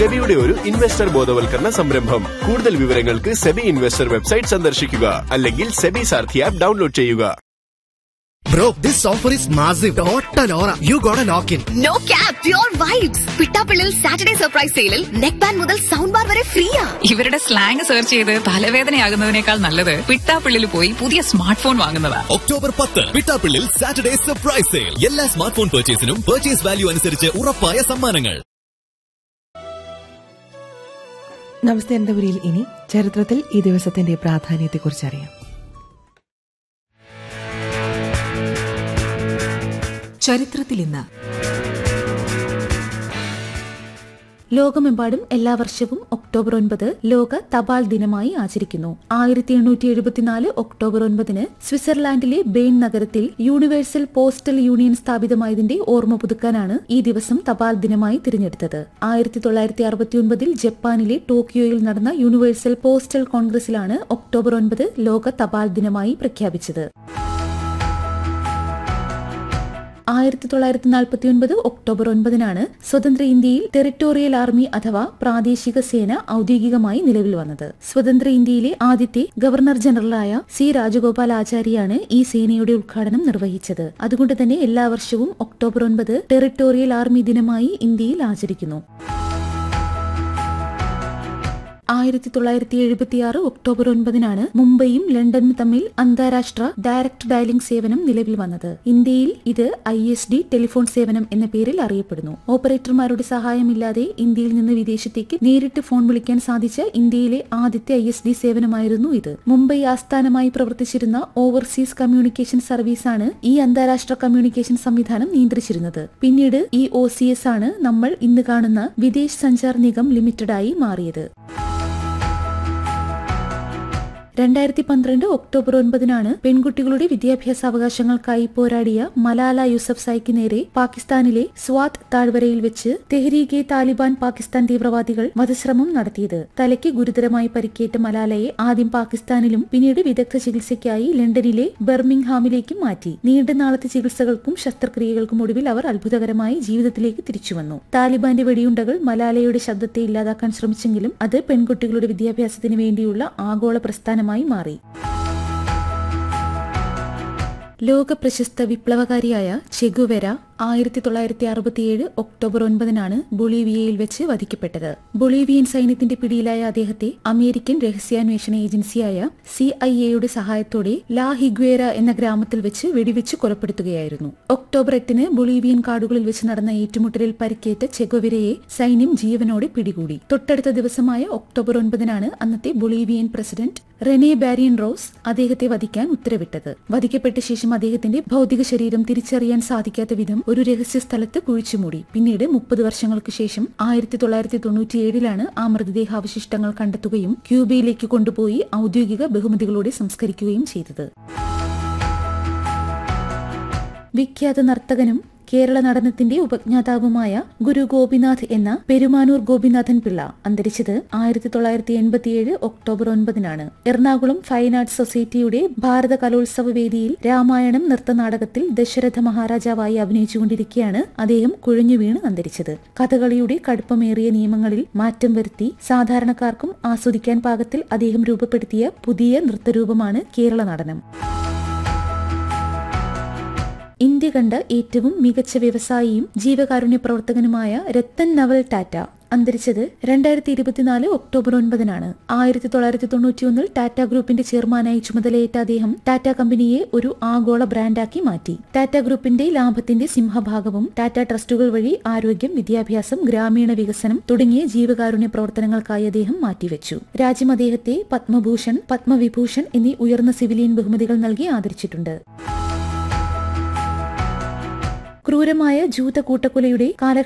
സെബിയുടെ ഒരു ഇൻവെസ്റ്റർ ബോധവൽക്കരണ സംരംഭം കൂടുതൽ വിവരങ്ങൾക്ക് സെബി ഇൻവെസ്റ്റർ വെബ്സൈറ്റ് സന്ദർശിക്കുക അല്ലെങ്കിൽ സെബി സാർഥി ആപ്പ് ഡൗൺലോഡ് ചെയ്യുക Bro, this offer is massive. Total aura. You got a lock-in. No cap pure vibes പിട്ടാപ്പിള്ളിൽ സാറ്റർഡേ സർപ്രൈസ് സെയിലിൽ നെക്ക് ബാൻഡ് മുതൽ സൗണ്ട് ബാർ വരെ ഫ്രീയാ ഇവരുടെ സ്ലാങ് സെർച്ച് ചെയ്ത് തലവേദനയാകുന്നതിനേക്കാൾ നല്ലത് പിട്ടാപ്പിള്ളിൽ പോയി പുതിയ സ്മാർട്ട് ഫോൺ വാങ്ങുന്നതാ ഒക്ടോബർ പത്ത് പിട്ടാപ്പിള്ളിൽ സാറ്റർഡേ സർപ്രൈസ് സെയിൽ എല്ലാ സ്മാർട്ട് ഫോൺ പർച്ചേസിനും പർച്ചേസ് വാല്യൂ അനുസരിച്ച് ഉറപ്പായ സമ്മാനങ്ങൾ നമസ്തേ അനന്തപുരിയിൽ ഇനി ചരിത്രത്തിൽ ഈ ദിവസത്തിന്റെ പ്രാധാന്യത്തെക്കുറിച്ച് അറിയാം ചരിത്രത്തിൽ ഇന്ന് ലോകമെമ്പാടും എല്ലാ വർഷവും ഒക്ടോബർ ഒൻപത് ലോക തപാൽ ദിനമായി ആചരിക്കുന്നു ആയിരത്തി എണ്ണൂറ്റി എഴുപത്തിനാല് ഒക്ടോബർ ഒൻപതിന് സ്വിറ്റ്സർലാൻഡിലെ ബെയിൻ നഗരത്തിൽ യൂണിവേഴ്സൽ പോസ്റ്റൽ യൂണിയൻ സ്ഥാപിതമായതിന്റെ ഓർമ്മ പുതുക്കാനാണ് ഈ ദിവസം തപാൽ ദിനമായി തിരഞ്ഞെടുത്തത് ആയിരത്തി തൊള്ളായിരത്തി അറുപത്തിയൊൻപതിൽ ജപ്പാനിലെ ടോക്കിയോയിൽ നടന്ന യൂണിവേഴ്സൽ പോസ്റ്റൽ കോൺഗ്രസിലാണ് ഒക്ടോബർ ഒൻപത് ലോക തപാൽ ദിനമായി പ്രഖ്യാപിച്ചത് ആയിരത്തി തൊള്ളായിരത്തി നാൽപ്പത്തി ഒൻപത് ഒക്ടോബർ ഒൻപതിനാണ് സ്വതന്ത്ര ഇന്ത്യയിൽ ടെറിട്ടോറിയൽ ആർമി അഥവാ പ്രാദേശിക സേന ഔദ്യോഗികമായി നിലവിൽ വന്നത് സ്വതന്ത്ര ഇന്ത്യയിലെ ആദ്യത്തെ ഗവർണർ ജനറലായ സി രാജഗോപാൽ ആചാര്യാണ് ഈ സേനയുടെ ഉദ്ഘാടനം നിർവഹിച്ചത് അതുകൊണ്ട് തന്നെ എല്ലാ വർഷവും ഒക്ടോബർ ഒൻപത് ടെറിട്ടോറിയൽ ആർമി ദിനമായി ഇന്ത്യയിൽ ആചരിക്കുന്നു ആയിരത്തി തൊള്ളായിരത്തി എഴുപത്തിയാറ് ഒക്ടോബർ ഒൻപതിനാണ് മുംബൈയും ലണ്ടനും തമ്മിൽ അന്താരാഷ്ട്ര ഡയറക്ട് ഡയലിംഗ് സേവനം നിലവിൽ വന്നത് ഇന്ത്യയിൽ ഇത് ഐ എസ് ഡി ടെലിഫോൺ സേവനം എന്ന പേരിൽ അറിയപ്പെടുന്നു ഓപ്പറേറ്റർമാരുടെ സഹായമില്ലാതെ ഇന്ത്യയിൽ നിന്ന് വിദേശത്തേക്ക് നേരിട്ട് ഫോൺ വിളിക്കാൻ സാധിച്ച ഇന്ത്യയിലെ ആദ്യത്തെ ഐ എസ് ഡി സേവനമായിരുന്നു ഇത് മുംബൈ ആസ്ഥാനമായി പ്രവർത്തിച്ചിരുന്ന ഓവർസീസ് കമ്മ്യൂണിക്കേഷൻ സർവീസാണ് ഈ അന്താരാഷ്ട്ര കമ്മ്യൂണിക്കേഷൻ സംവിധാനം നിയന്ത്രിച്ചിരുന്നത് പിന്നീട് ഈ ഒ സി എസ് ആണ് നമ്മൾ ഇന്ന് കാണുന്ന വിദേശ് സഞ്ചാർ നിഗം ലിമിറ്റഡായി മാറിയത് രണ്ടായിരത്തി പന്ത്രണ്ട് ഒക്ടോബർ ഒൻപതിനാണ് പെൺകുട്ടികളുടെ വിദ്യാഭ്യാസ അവകാശങ്ങൾക്കായി പോരാടിയ മലാല യൂസഫ് സായിക്ക് നേരെ പാകിസ്ഥാനിലെ സ്വാത് താഴ്വരയിൽ വെച്ച് തെഹ്രീഗെ താലിബാൻ പാകിസ്ഥാൻ തീവ്രവാദികൾ വധശ്രമം നടത്തിയത് തലയ്ക്ക് ഗുരുതരമായി പരിക്കേറ്റ മലാലയെ ആദ്യം പാകിസ്ഥാനിലും പിന്നീട് വിദഗ്ധ ചികിത്സയ്ക്കായി ലണ്ടനിലെ ബെർമിംഗ്ഹാമിലേക്കും മാറ്റി നീണ്ട നാളത്തെ ചികിത്സകൾക്കും ശസ്ത്രക്രിയകൾക്കും ഒടുവിൽ അവർ അത്ഭുതകരമായി ജീവിതത്തിലേക്ക് തിരിച്ചുവന്നു താലിബാന്റെ വെടിയുണ്ടകൾ മലാലയുടെ ശബ്ദത്തെ ഇല്ലാതാക്കാൻ ശ്രമിച്ചെങ്കിലും അത് പെൺകുട്ടികളുടെ വിദ്യാഭ്യാസത്തിന് വേണ്ടിയുള്ള ആഗോള പ്രസ്ഥാനമായി മാറി ലോക പ്രശസ്ത വിപ്ലവകാരിയായ ചെഗുവെര ആയിരത്തി തൊള്ളായിരത്തി അറുപത്തിയേഴ് ഒക്ടോബർ ഒൻപതിനാണ് ബൊളീവിയയിൽ വെച്ച് വധിക്കപ്പെട്ടത് ബൊളീവിയൻ സൈന്യത്തിന്റെ പിടിയിലായ അദ്ദേഹത്തെ അമേരിക്കൻ രഹസ്യാന്വേഷണ ഏജൻസിയായ സി ഐ എയുടെ സഹായത്തോടെ ലാ ഹിഗ്വേര എന്ന ഗ്രാമത്തിൽ വെച്ച് വെടിവെച്ച് കൊലപ്പെടുത്തുകയായിരുന്നു ഒക്ടോബർ എട്ടിന് ബൊളീവിയൻ കാടുകളിൽ വെച്ച് നടന്ന ഏറ്റുമുട്ടലിൽ പരിക്കേറ്റ ചെഗുവെരയെ സൈന്യം ജീവനോടെ പിടികൂടി തൊട്ടടുത്ത ദിവസമായ ഒക്ടോബർ ഒൻപതിനാണ് അന്നത്തെ Bolivian president Rene Barrientos അദ്ദേഹത്തെ വധിക്കാൻ ഉത്തരവിട്ടത് വധിക്കപ്പെട്ട ശേഷം അദ്ദേഹത്തിന്റെ ഭൗതിക ശരീരം തിരിച്ചറിയാൻ സാധിക്കാത്ത വിധം ഒരു രഹസ്യ സ്ഥലത്ത് കുഴിച്ചുമൂടി പിന്നീട് മുപ്പത് വർഷങ്ങൾക്ക് ശേഷം ആയിരത്തി തൊള്ളായിരത്തി തൊണ്ണൂറ്റിയേഴിലാണ് ആ മൃതദേഹാവശിഷ്ടങ്ങൾ കണ്ടെത്തുകയും ക്യൂബയിലേക്ക് കൊണ്ടുപോയി ഔദ്യോഗിക ബഹുമതികളോടെ സംസ്കരിക്കുകയും ചെയ്തത് വിഖ്യാത നർത്തകനും കേരള നടനത്തിന്റെ ഉപജ്ഞാതാവുമായ ഗുരു ഗോപിനാഥ് എന്ന പെരുമാനൂർ ഗോപിനാഥൻ പിള്ള അന്തരിച്ചത് ആയിരത്തി തൊള്ളായിരത്തി എൺപത്തിയേഴ് ഒക്ടോബർ ഒൻപതിനാണ് എറണാകുളം ഫൈൻ ആർട്സ് സൊസൈറ്റിയുടെ ഭാരത കലോത്സവ വേദിയിൽ രാമായണം നൃത്തനാടകത്തിൽ ദശരഥ മഹാരാജാവായി അഭിനയിച്ചുകൊണ്ടിരിക്കെയാണ് അദ്ദേഹം കുഴഞ്ഞു വീണ് അന്തരിച്ചത് കഥകളിയുടെ കടുപ്പമേറിയ നിയമങ്ങളിൽ മാറ്റം വരുത്തി സാധാരണക്കാർക്കും ആസ്വദിക്കാൻ പാകത്തിൽ അദ്ദേഹം രൂപപ്പെടുത്തിയ പുതിയ നൃത്തരൂപമാണ് കേരള നടനം ഇന്ത്യ കണ്ട ഏറ്റവും മികച്ച വ്യവസായിയും ജീവകാരുണ്യ പ്രവർത്തകനുമായ രത്തൻ നവൽ ടാറ്റ അന്തരിച്ചത് രണ്ടായിരത്തി ഇരുപത്തിനാല് ഒക്ടോബർ ഒൻപതിനാണ് ആയിരത്തി തൊള്ളായിരത്തി തൊണ്ണൂറ്റിയൊന്നിൽ ടാറ്റ ഗ്രൂപ്പിന്റെ ചെയർമാനായി ചുമതലയേറ്റ അദ്ദേഹം ടാറ്റ കമ്പനിയെ ഒരു ആഗോള ബ്രാൻഡാക്കി മാറ്റി ടാറ്റ ഗ്രൂപ്പിന്റെ ലാഭത്തിന്റെ സിംഹഭാഗവും ടാറ്റ ട്രസ്റ്റുകൾ വഴി ആരോഗ്യം വിദ്യാഭ്യാസം ഗ്രാമീണ വികസനം തുടങ്ങിയ ജീവകാരുണ്യ പ്രവർത്തനങ്ങൾക്കായി അദ്ദേഹം മാറ്റിവെച്ചു രാജ്യം അദ്ദേഹത്തെ പത്മഭൂഷൺ പത്മവിഭൂഷൺ എന്നീ ഉയർന്ന സിവിലിയൻ ബഹുമതികൾ നൽകി ആദരിച്ചിട്ടുണ്ട് ക്രൂരമായ ജൂത കൂട്ടക്കൊലയുടെ കാലഘട്ടം